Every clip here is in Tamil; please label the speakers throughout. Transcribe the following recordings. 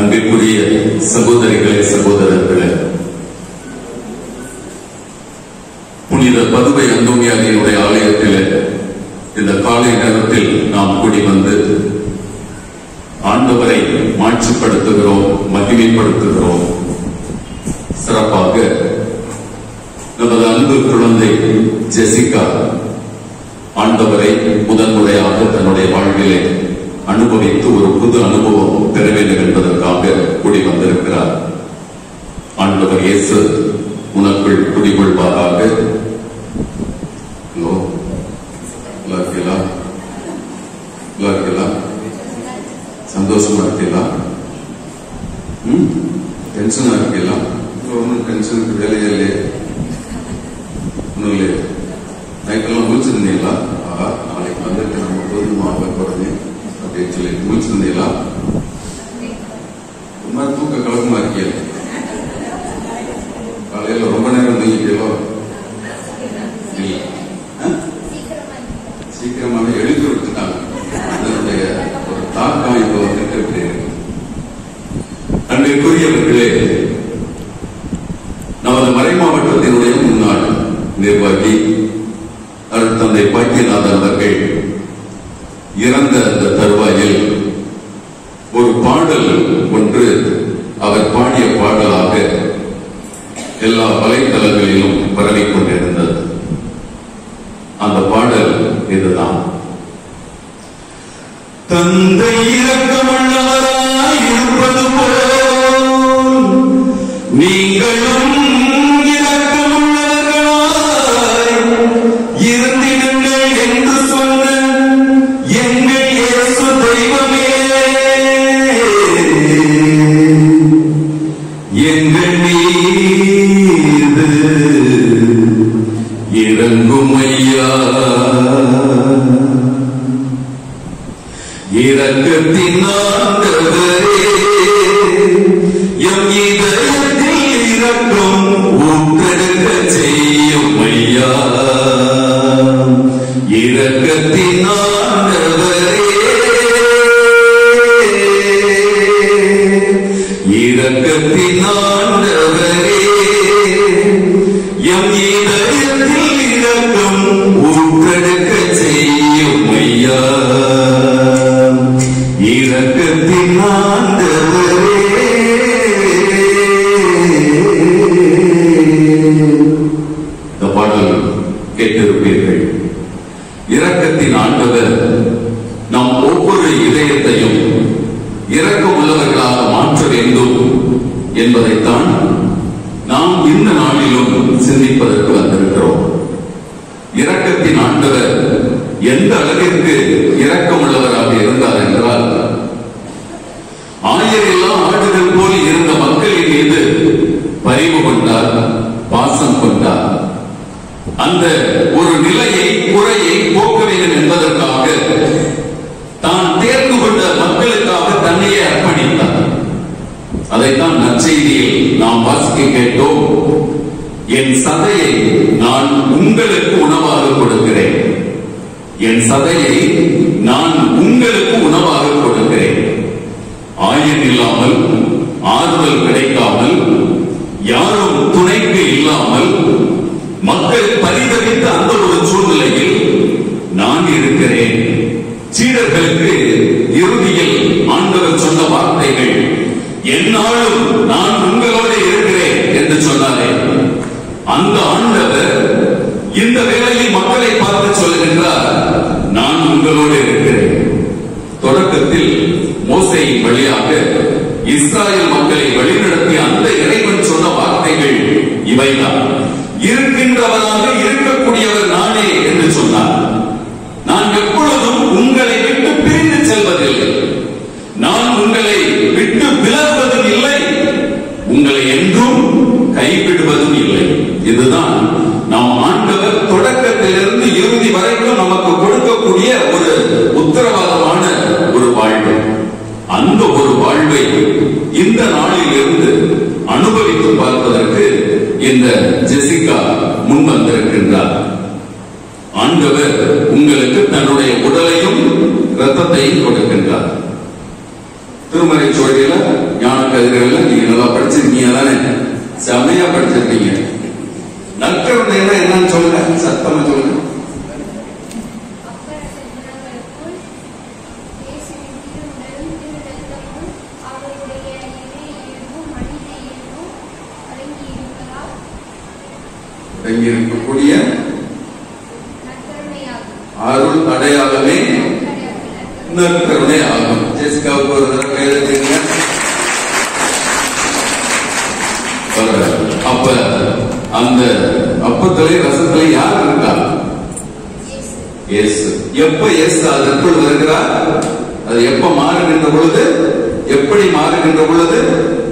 Speaker 1: அன்பிற்குரிய சகோதரிகளே சகோதரர்களே புனித பதுவை அந்தோனியாரினுடைய ஆலயத்தில் இந்த காலை நேரத்தில் நாம் கூடி வந்து ஆண்டவரை மாட்சிப்படுத்துகிறோம் மகிமைப்படுத்துகிறோம் சிறப்பாக நமது அன்பு குழந்தை ஜெசிகா ஆண்டவரை முதன்முறையாக தன்னுடைய வாழ்விலே அனுபவித்து ஒரு புது அனுபவம் பெற வேண்டும் என்பதற்காக கூடி வந்திருக்கிறார் ஆண்டவர் இயேசு உனக்குள் குடிகொள்வாராக ஹலோ நல்லா இருக்கீங்களா நல்லா இருக்கீங்களா சந்தோஷமா இருக்கீங்களா ம் டென்ஷனா இருக்கீங்களா ஒன்றும் டென்ஷனுக்கு வேலையே இல்லையே ஒன்றும் இல்லையே நைட்டெல்லாம் முடிச்சிருந்தீங்களா ஆஹா நாளைக்கு வந்துட்டு நம்ம போதுமாக போறது அப்படின்னு சொல்லி முடிச்சிருந்தீங்களா ஒரு மாதிரி தூக்க கலக்கமா இருக்கீங்க காலையில ரொம்ப நேரம் தூங்கிட்டீங்களோ இல்ல ஆ? சீக்கிரமாவே எழுதி விட்டுட்டாங்க அதனுடைய ஒரு தாக்கம் இப்போ வந்துட்டு இப்படி இருக்கு அன்பிற்குரியவர்களே நமது மறை மாவட்டத்தினுடைய முன்னாள் நிர்வாகி அருட்தந்தை பாக்கியநாதன் அவர்கள் இறந்த அந்த தருவாயில் ஒரு பாடல் ஒன்று அவர் பாடிய பாடலாக எல்லா வலைத்தளங்களிலும் பரவிக் கொண்டிருந்தது அந்த பாடல் இதுதான் தந்தை இரக்கமுள்ளவராய் இருப்பது போல் நீங்களும் இரக்கமுள்ளவர்களாய் இருந்திடுங்கள் என்று சொன்ன எங்கள் இயேசு தெய்வமே எங்கள் மீது இறங்கும் ஐயா இரக்கத்தின் ஆண்டவரே எம் இதயத்தில் இரக்கம் ஊற்றெடுக்க செய்யும் ஐயா இரக்கத்தின் ஆண்டவரே இரக்கத்தின் ஆண்டவரே எம் இதயத்தில் இரக்கம் ஊற்றெடுக்க செய்யும் ஐயா இரக்கத்தின் ஆண்டவரே இந்த பாடல் கேட்டிருப்பீர்கள் இரக்கத்தின் ஆண்டவர் நம் ஒவ்வொரு இதயத்தையும் இரக்கம் உள்ளவர்களாக மாற்ற வேண்டும் என்பதைத்தான் நாம் இந்த நாளிலும் சிந்திப்பதற்கு வந்திருக்கிறோம் இரக்கத்தின் ஆண்டவர் எந்த அளவிற்கு இரக்கம் உள்ளவராக இருந்தார் என்றால் ஆயிரெல்லாம் ஆடுகள் போல் இருந்த மக்களின் மீது பரிவு கொண்டார் பாசம் கொண்டார் அந்த ஒரு நிலையை குறையை போக்க வேண்டும் என்பதற்காக தான் தேர்ந்து கொண்ட மக்களுக்காக தன்னையே அர்ப்பணித்தார் அதைத்தான் நற்செய்தியில் நாம் வாசிக்க கேட்டோம் என் சதையை நான் உங்களுக்கு உணவாக கொடுக்கிறேன் என் சதையை நான் உங்களுக்கு உணவாக கொடுக்கிறேன் ஆயன் இல்லாமல் ஆறுதல் கிடைக்காமல் யாரும் துணைக்கு இல்லாமல் மக்கள் பரிதவித்த அந்த ஒரு சூழ்நிலையில் நான் இருக்கிறேன் சீடர்களுக்கு இறுதியில் ஆண்டவர் சொன்ன வார்த்தைகள் என்னாலும் நான் உங்களோட இருக்கிறேன் என்று சொன்னாரே அந்த ஆண்டவர் இந்த வேளையில் மக்களை பார்த்து சொல்லுகின்றார் நான் உங்களோடு இருக்கிறேன் தொடக்கத்தில் மோசையின் வழியாக இஸ்ராயல் மக்களை வழிநடத்திய அந்த இறைவன் சொன்ன வார்த்தைகள் இவைதான் இருக்கின்றவராக இருக்கக்கூடியவர் நானே என்று சொன்னார் நான் எப்பொழுதும் உங்களை விட்டு பிரிந்து செல்வதில்லை நான் உங்களை விட்டு விலகுவதும் இல்லை உங்களை என்றும் கைவிடுவதும் இல்லை இதுதான் நாம் ஆண்டவர் தொடக்கத்திலிருந்து இறுதி வரைக்கும் நமக்கு கொடுக்கக்கூடிய ஒரு உத்தரவாதமான ஒரு வாழ்வு அந்த ஒரு வாழ்வை இந்த நாளில் இருந்து அனுபவித்து பார்ப்பதற்கு இந்த ஜெசிகா முன் வந்திருக்கின்றார் ஆண்டவர் உங்களுக்கு தன்னுடைய உடலையும் இரத்தத்தையும் கொடுக்கின்றார் திருமறை சோழியில ஞான கதிர்கள்ல நீங்க நல்லா படிச்சிருக்கீங்க தானே செம்மையா படிச்சிருக்கீங்க நற்கருணைன்னா என்னன்னு சொல்லுங்க சத்தமா சொல்லுங்க
Speaker 2: அப்பரச குணங்களுக்குள் இயேசுவின் திருவுடலும் திருரத்தமும் அவருடைய இறை இயல்பும் மனித இயல்பும் அடங்கியிருப்பதால்
Speaker 1: அடங்கி இருக்கக்கூடிய
Speaker 2: நற்கருணையாகும்.
Speaker 1: அருள் அடையாளமே
Speaker 2: நற்கருணை.
Speaker 1: நற்கருணை ஆகும் ஜெசிகாவுக்கு ஒரு தடவை கை எழுதுங்க பரவாயில்ல. அப்ப அந்த அப்பத்திலே ரசத்திலே யார் இருக்கா
Speaker 2: இயேசு
Speaker 1: இயேசு எப்ப இயேசு அதற்குள் வருகிறார் அது எப்ப மாறுகின்ற பொழுது எப்படி மாறுகின்ற பொழுது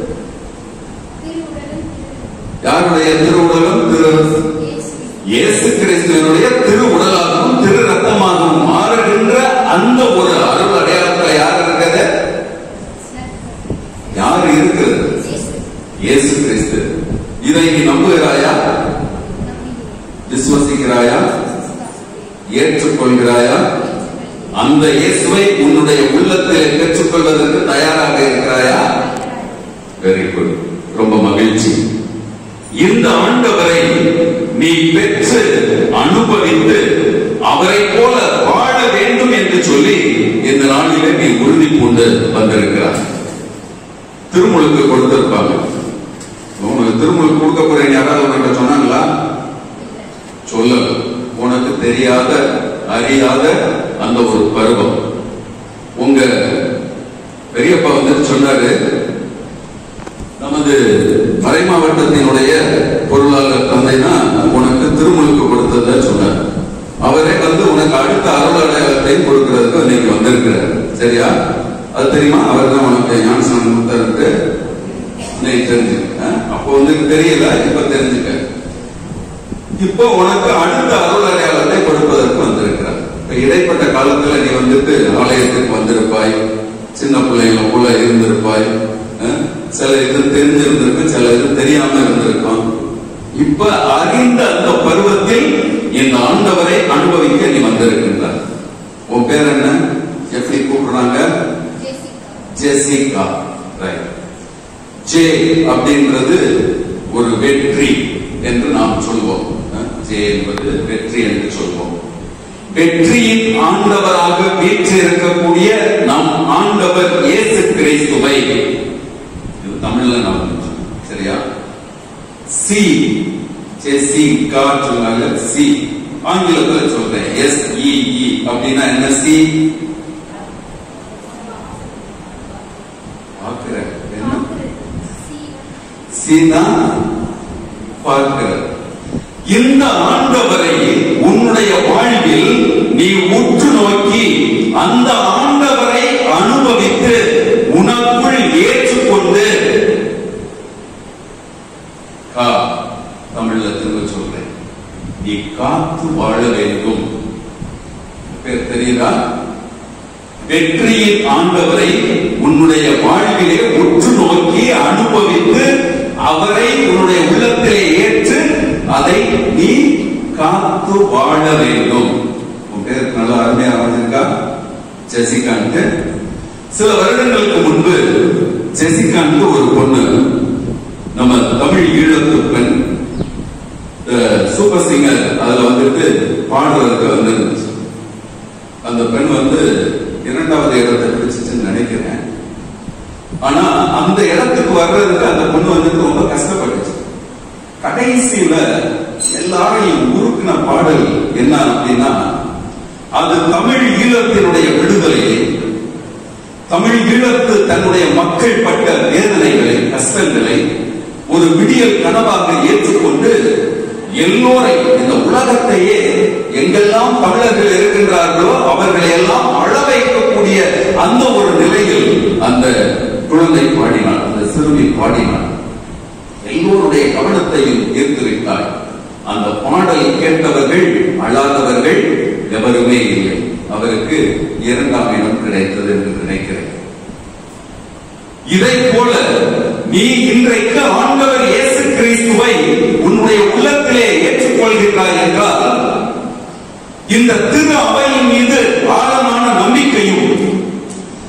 Speaker 2: திருவுடலும் திருரத்தமும்
Speaker 1: யாருடைய திருவுடலும் திரு
Speaker 2: இயேசுவின்
Speaker 1: இயேசு கிறிஸ்துவனுடைய திரு உடலாகவும் திரு ரத்தமாகவும் மாறுகின்ற அந்த ஒரு அருள் அடையாளத்துல யார் இருக்கிறது
Speaker 2: நற்கருணை.
Speaker 1: யார் இருக்கிறது
Speaker 2: இயேசு
Speaker 1: இயேசு கிறிஸ்து இதை நீ நம்புகிறாயா
Speaker 2: நம்பிக்கை.
Speaker 1: விசுவசிக்கிறாயா
Speaker 2: விசுவாசத்தை
Speaker 1: ஏற்றுக்கொள்கிறாயா
Speaker 2: ஏற்றுக்கொள்கிறேன்.
Speaker 1: அந்த இயேசுவை உன்னுடைய உள்ளத்தில் பெற்றுக்கொள்வதற்கு தயாராக இருக்கிறாயா வெரி குட் ரொம்ப மகிழ்ச்சி இந்த ஆண்டவரை நீ பெற்று அனுபவித்து அவரை போல வாழ வேண்டும் என்று சொல்லி இந்த நாளிலே நீ உறுதி பூண்டு வந்திருக்கிறார் திருமுழுக்கு கொடுத்திருப்பாங்க உனக்கு திருமுழுக்கு கொடுக்க போறேன் யாராவது உனக்கு சொன்னாங்களா சொல்லல உனக்கு தெரியாத அறியாத அந்த ஒரு பருவம் உங்க பெரியப்பா வந்து சொன்னாரு நமது மறை மாவட்டத்தினுடைய பொருளாளர் தந்தைனா உனக்கு திருமுழுக்கு கொடுத்தத சொன்னார் அவரே வந்து உனக்கு அடுத்த அருள் அடையாளத்தையும் கொடுக்கிறதுக்கு இன்னைக்கு வந்திருக்கிறார் சரியா அது தெரியுமா அவர் தான் உனக்கு ஞானஸ்நானம் கொடுத்தாரு இன்னைக்கு தெரிஞ்சுக்க அப்போ வந்து தெரியல இப்ப தெரிஞ்சுக்க இப்போ உனக்கு அடுத்த அருள் அடையாளத்தை கொடுப்பதற்கு வந்திருக்கிறார் இப்ப இடைப்பட்ட காலத்துல நீ வந்துட்டு ஆலயத்துக்கு வந்திருப்பாய் சின்ன பிள்ளைங்கள போல இருந்திருப்பாய் அஹ், சில இது தெரிஞ்சிருந்திருக்கும் சில இது தெரியாம இருந்திருக்கும் இப்ப அறிந்த அந்த பருவத்தில் இந்த ஆண்டவரை அனுபவிக்க நீ வந்திருக்கின்றார் உன் பேர் என்ன எப்படி கூப்பிடுறாங்க
Speaker 2: ஜெசிகா
Speaker 1: ஜெசிகா ரைட் ஜே அப்படின்றது ஒரு வெற்றி என்று நாம் சொல்வோம் அஹ், ஜே என்பது வெற்றி என்று சொல்வோம் வெற்றியின் ஆண்டவராக வீற்றிருக்கக்கூடிய நம் ஆண்டவர் இயேசு கிறிஸ்துவை இது தமிழ்ல நாம் சொல்றோம். சரியா சி ஜெசிகா சொன்னாங்க சி ஆங்கிலத்துல சொல்றேன் எஸ் இ இ அப்படின்னா என்ன சி பார்க்கிறேன் என்ன சீதா பார்க்கிறது இந்த ஆண்டவரை உன்னுடைய வாழ்வில் நீ உற்று நோக்கி அந்த ஆண்டவரை அனுபவித்து உனக்குள் ஏற்றுக்கொண்டு கா தமிழ்ல திரும்ப சொல்றேன் நீ காத்து வாழ வேண்டும் பேர் தெரியுதா வெற்றியின் ஆண்டவரை உன்னுடைய வாழ்விலே உற்று நோக்கி அனுபவித்து அவரை உன்னுடைய உள்ளத்திலே ஏற்று அதை நீ காத்து வாழ வேண்டும் உன் பேர் நல்லா அருமையா வந்திருக்கா ஜெசிகான்ட்டு சில வருடங்களுக்கு முன்பு ஜெசிகான்ட்டு ஒரு பொண்ணு நம்ம தமிழ் ஈழத்து பெண் அஹ், சூப்பர் சிங்கர் அதுல வந்துட்டு பாடுறதுக்கு வந்துருந்துச்சு அந்த பெண் வந்து இரண்டாவது இடத்தை பிடிச்சிச்சுன்னு நினைக்கிறேன் ஆனா அந்த இடத்துக்கு வர்றதுக்கு அந்த பொண்ணு வந்துட்டு ரொம்ப கஷ்டப்பட்டுச்சு கடைசியில எல்லாரையும் உருக்குன பாடல் என்ன அப்படின்னா அது தமிழ் ஈழத்தினுடைய விடுதலையை தமிழ் ஈழத்து தன்னுடைய மக்கள் பட்ட வேதனைகளை கஷ்டங்களை ஒரு விடியல் கனவாக ஏற்றுக்கொண்டு எல்லோரை இந்த உலகத்தையே எங்கெல்லாம் தமிழர்கள் இருக்கின்றார்களோ அவர்களை எல்லாம் அழ வைக்கக்கூடிய அந்த ஒரு நிலையில் அந்த குழந்தை பாடினாள் அந்த சிறுமி பாடினாள் எல்லோருடைய கவனத்தையும் ஈர்த்து விட்டாள் அந்த பாடல் கேட்டவர்கள் அழாதவர்கள் எவருமே இல்லை அவருக்கு இரண்டாம் இடம் கிடைத்தது என்று நினைக்கிறேன் இதை போல நீ இன்றைக்கு ஆண்டவர் இயேசு கிறிஸ்துவை உன்னுடைய உள்ளத்திலே ஏற்றுக்கொள்கிறாய் என்றால் இந்த திரு அவையின் மீது ஆழமான நம்பிக்கையும்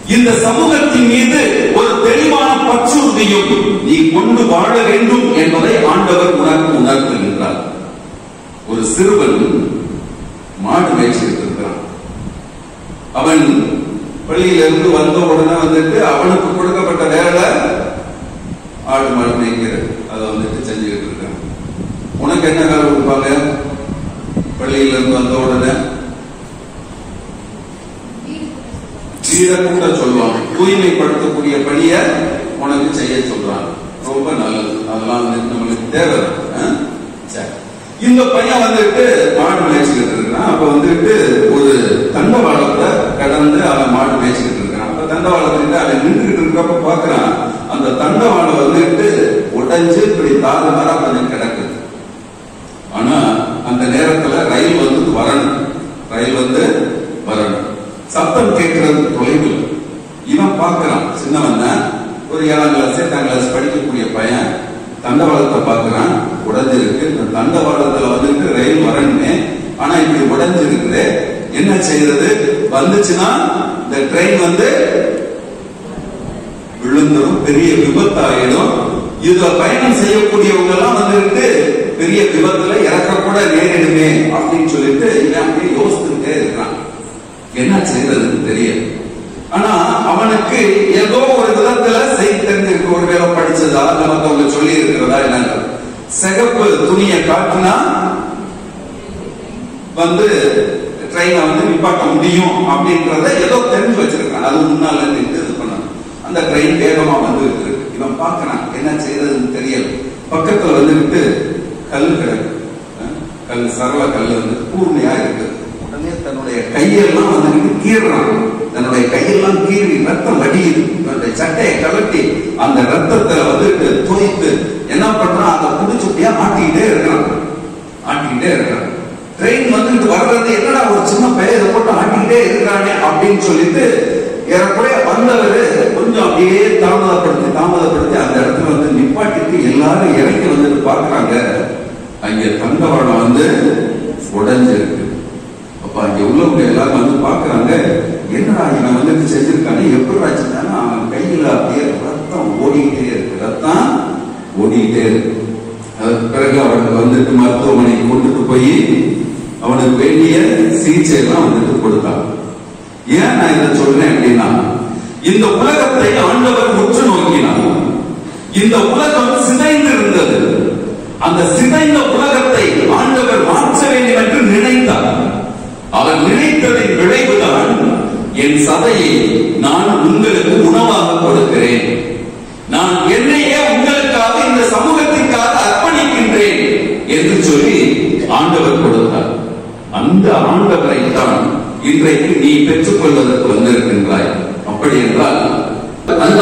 Speaker 1: இந்த சமூகத்தின் மீது ஒரு தெளிவான பற்றுறுதியும் நீ கொண்டு வாழ வேண்டும் என்பதை ஆண்டவர் உனக்கு உணர்த்துகின்றார் ஒரு சிறுவன் மாடு மேய்ச்சிட்டு இருக்கிறான் அவன் பள்ளியிலிருந்து வந்த உடனே வந்துட்டு அவனுக்கு கொடுக்கப்பட்ட வேலை ஆடு மாடு மேய்க்கிறது அதை வந்துட்டு செஞ்சுக்கிட்டு இருக்கான் உனக்கு என்ன வேலை கொடுப்பாங்க பள்ளியிலிருந்து வந்த உடனே
Speaker 2: வீடு கூட சொல்லுவாங்க.
Speaker 1: வீட கூட சொல்லுவாங்க தூய்மைப்படுத்தக்கூடிய பணியை உனக்கு செய்ய சொல்றாங்க ரொம்ப நல்லது அதெல்லாம் வந்து நம்மளுக்கு தேவை ஆ? சரி. இந்த பையன் வந்துட்டு மாடு மேய்ச்சிக்கிட்டு இருக்கான் அப்ப வந்துட்டு ஒரு தண்டவாளத்தை கடந்து அவன் மாடு மேய்ச்சிக்கிட்டு இருக்கான் அப்ப தண்டவாளத்துக்கிட்ட அவன் நின்றுகிட்டு இருக்கப்ப பாக்குறான் அந்த தண்டவாளம் வந்துட்டு உடைஞ்சு இப்படி தாறுமாறா கொஞ்சம் கிடக்குது ஆனா அந்த நேரத்துல ரயில் வந்து வரணும் ரயில் வந்து வரணும் சத்தம் கேட்கறது தொலைவில் இவன் பார்க்கறான் சின்னவன் தான். ஒரு ஏழாம் கிளாஸ் எட்டாம் கிளாஸ் படிக்கக்கூடிய பையன் தண்டவாளத்தை பார்க்கறான் உடைஞ்சிருக்கு இந்த தண்டவாளத்துல வந்துட்டு ரயில் வரணுமே ஆனா இப்படி உடைஞ்சிருக்குது என்ன செய்யறது வந்துச்சுன்னா இந்த ட்ரெயின் வந்து விழுந்துரும் பெரிய விபத்து ஆயிடும் இதுல பயணம் செய்யக்கூடியவங்க எல்லாம் வந்துட்டு பெரிய விபத்துல இறக்க கூட நேரிடுமே அப்படின்னு சொல்லிட்டு இவன் அப்படியே யோசிச்சுட்டே இருக்கான் என்ன செய்யறதுன்னு தெரியல ஆனா அவனுக்கு ஏதோ ஒரு விதத்துல செய்தி தெரிஞ்சிருக்கு ஒருவேளை படிச்சதா இல்ல மத்தவங்க சொல்லி இருக்கிறதா என்னங்க சிகப்பு துணியை காட்டினா வந்து ட்ரெயினை வந்து நிப்பாட்ட முடியும் அப்படின்றத ஏதோ தெரிஞ்சு வச்சிருக்கான் அது முன்னால நின்று இது பண்ணான் அந்த ட்ரெயின் வேகமா வந்து இருக்கு இவன் பார்க்கறான் என்ன செய்யறதுன்னு தெரியல பக்கத்துல வந்துட்டு கல் கிடக்கு அஹ், கல் சரள கல் வந்து கூர்மையா இருக்கு உடனே தன்னுடைய கையெல்லாம் வந்துட்டு கீறுறான் தன்னுடைய கையெல்லாம் கீறி ரத்தம் வடியுது தன்னுடைய சட்டையை கலட்டி அந்த ரத்தத்துல வந்துட்டு தோய்த்து என்ன பண்றான் அந்த புடிச்சுட்டியா ஆட்டிக்கிட்டே இருக்கிறான் ஆட்டிக்கிட்டே இருக்கிறான் ட்ரெயின் வந்துட்டு வர்றது என்னடா ஒரு சின்ன பையன் இதை போட்டு ஆட்டிக்கிட்டே இருக்கிறானே அப்படின்னு சொல்லிட்டு ஏறக்குறைய வந்தவர் கொஞ்சம் அப்படியே தாமதப்படுத்தி தாமதப்படுத்தி அந்த இடத்துல வந்து நிப்பாட்டிட்டு எல்லாரும் இறங்கி வந்துட்டு பாக்குறாங்க அங்க தண்டவாளம் வந்து உடைஞ்சிருக்கு அப்ப அங்க உள்ளவங்க எல்லாரும் வந்து பாக்குறாங்க என்னடா இவன் வந்துட்டு செஞ்சிருக்கானே எப்படி ஆச்சுன்னா அவன் கையில அப்படியே ரத்தம் ஓடிக்கிட்டே இருக்கு ரத்தம் ஓடிக்கிட்டே இருக்கு அதுக்கு பிறகு அவனுக்கு வந்துட்டு மருத்துவமனைக்கு கொண்டுட்டு போய் அவனுக்கு வேண்டிய சிகிச்சை எல்லாம் வந்துட்டு கொடுத்தான் ஏன் நான் இதை சொல்றேன் அப்படின்னா இந்த உலகத்தை ஆண்டவர் உற்று நோக்கினார் இந்த உலகம் சிதைந்து இருந்தது அந்த சிதைந்த உலகத்தை ஆண்டவர் மாற்ற வேண்டும் என்று நினைத்தார் அவர் நினைத்ததின் விளைவுதான் என் சதையை நான் உங்களுக்கு உணவாக கொடுக்கிறேன் நான் என்னையே உங்களுக்காக இந்த சமூகத்திற்காக அர்ப்பணிக்கின்றேன் என்று சொல்லி ஆண்டவர் கொடுத்தார் அந்த ஆண்டவரை தான் இன்றைக்கு நீ பெற்றுக் கொள்வதற்கு வந்திருக்கின்றாய் அப்படி என்றால் அந்த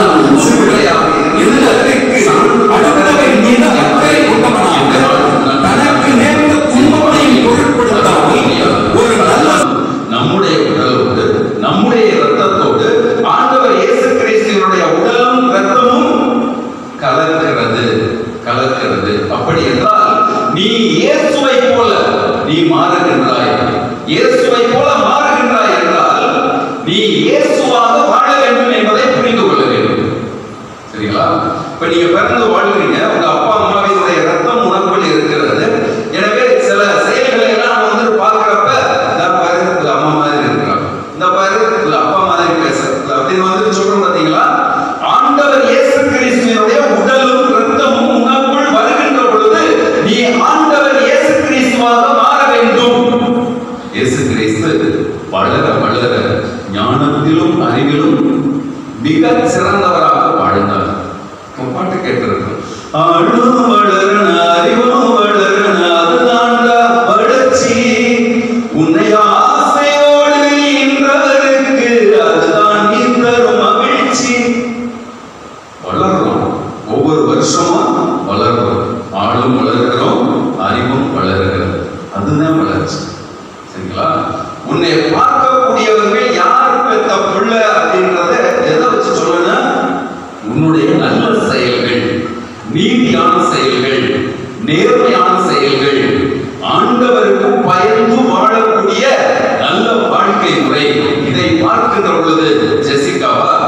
Speaker 1: எதிர்க்கு அடுத்தவன் மீது அக்கறை கொண்டவனாக தனக்கு நேர்ந்த துன்பத்தையும் பொருட்படுத்தாமல் ஒரு நல்ல
Speaker 3: நம்முடைய உடலோடு நம்முடைய இரத்தத்தோடு ஆண்டவர் இயேசு கிறிஸ்துவனுடைய உடலும் இரத்தமும் கலக்கிறது கலக்கிறது அப்படி என்றால் நீ இயேசுவை போல நீ மாறுகின்றாய் இயேசுவை போல மாறுகின்றாய் என்றால் நீ இயேசுவாக வாழ வேண்டும் என்பதை புரிந்து கொள்ள வேண்டும் சரிங்களா இப்ப நீங்க பிறந்து வாழ்றீங்க உங்க அப்பா அம்மாவினுடைய ரத்தம் உணர்வுகள் இருக்கிறது எனவே சில செயல்களை எல்லாம் நம்ம வந்து பார்க்கிறப்ப இந்த பாரு உங்க அம்மா மாதிரி இருக்கிறாங்க இந்த பாரு உங்க அப்பா மாதிரி பேசுறது அப்படின்னு வந்து சொல்றோம் பாத்தீங்களா ஆண்டவர் இயேசு கிறிஸ்துவினுடைய உடலும் ரத்தமும் உனக்குள் வருகின்ற பொழுது நீ ஆண்டவர் இயேசு கிறிஸ்துவாக மாற வேண்டும் இயேசு கிறிஸ்து வளர வளர ஞானத்திலும் அறிவிலும் மிக சிறந்தவராக வாழ்ந்தார் ஒரு பாட்டு கேட்டிருக்கோம் ஆளும் வளரன அறிவும் வளரன அதுதான்டா வளர்ச்சி உன்னை ஆசையோடு ஈன்றவருக்கு அதுதான் நீ தரும் மகிழ்ச்சி வளர்றோம் ஒவ்வொரு வருஷமும் வளர்றோம் ஆளும் வளர்கிறோம் அறிவும் வளர்கிறது அதுதான் வளர்ச்சி சரிங்களா உன்னை பார்க்கக்கூடியவர்கள் யார் பெத்த பிள்ளை அப்படின்றத எதை வச்சு சொல்லணும் உன்னுடைய நல்ல செயல்கள் நீதியான செயல்கள் நேர்மையான செயல்கள் ஆண்டவருக்கு பயந்து வாழக்கூடிய நல்ல வாழ்க்கை முறை இதை பார்க்கின்ற பொழுது ஜெசிகாவா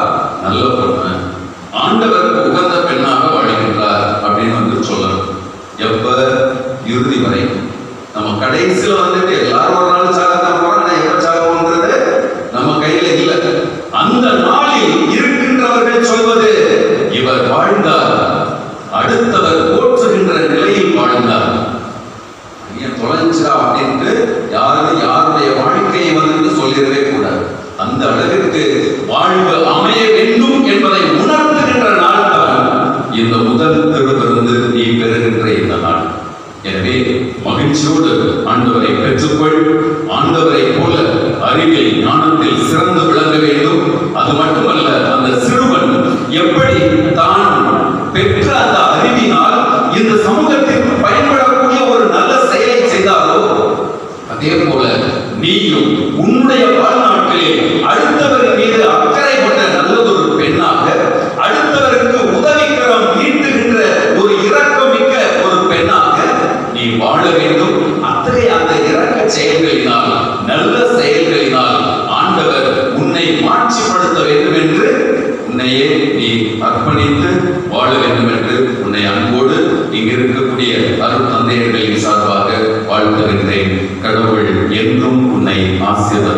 Speaker 3: இறுதி வரை நம்ம கடைசியில வந்துட்டு எல்லாரும் ஒரு நாள் சாகத்தான் போறோம் ஆனா எப்ப சாகுவோங்கிறது நம்ம கையில இல்ல அந்த நாளில் இருக்கின்றவர்கள் சொல்வது இவர் வாழ்ந்தார் அடுத்தவர் போற்றுகின்ற நிலையில் வாழ்ந்தார் ஏன் தொலைஞ்சா அப்படின்ட்டு யாரும் யாருடைய வாழ்க்கையை வந்துட்டு சொல்லிடவே கூடாது அந்த அளவிற்கு வாழ்வு அமைய வேண்டும் என்பதை உணர்த்துகின்ற நாள் தான் இந்த முதல் திருவிருந்து நீ பெறுகின்ற இந்த நாள் எனவே மகிழ்ச்சியோடு ஆண்டவரை பெற்றுக்கொள் ஆண்டவரை போல அறிவில் ஞானத்தில் சிறந்து விளங்க வேண்டும் அது மட்டுமல்ல அந்த சிறுவன் எப்படி தான் பெற்ற அந்த அறிவினால் இந்த சமூகத்திற்கு பயன்படக்கூடிய ஒரு நல்ல செயலை செய்தாரோ அதே போல நீயும் உன்னுடைய வாழ்நாட்களில் அடுத்தவரின் மீது அக்கறை கொண்ட நல்லதொரு பெண்ணாக அடுத்தவருக்கு உதவிக்கரம் நீட்டுகின்ற ஒரு இரக்கமிக்க ஒரு பெண்ணாக நீ வாழ வேண்டும் அத்தகைய அந்த இரக்க செயல்களினால் நல்ல செயல்களினால் ஆண்டவர் உன்னை மாட்சிப்படுத்த வேண்டும் என்று உன்னையே நீ அர்ப்பணித்து வாழ வேண்டும் என்று உன்னை அன்போடு இங்கு இருக்கக்கூடிய அருள் தந்தையர்களின் சார்பாக வாழ்த்துகின்றேன் கடவுள் என்றும் உன்னை ஆசீர்வதி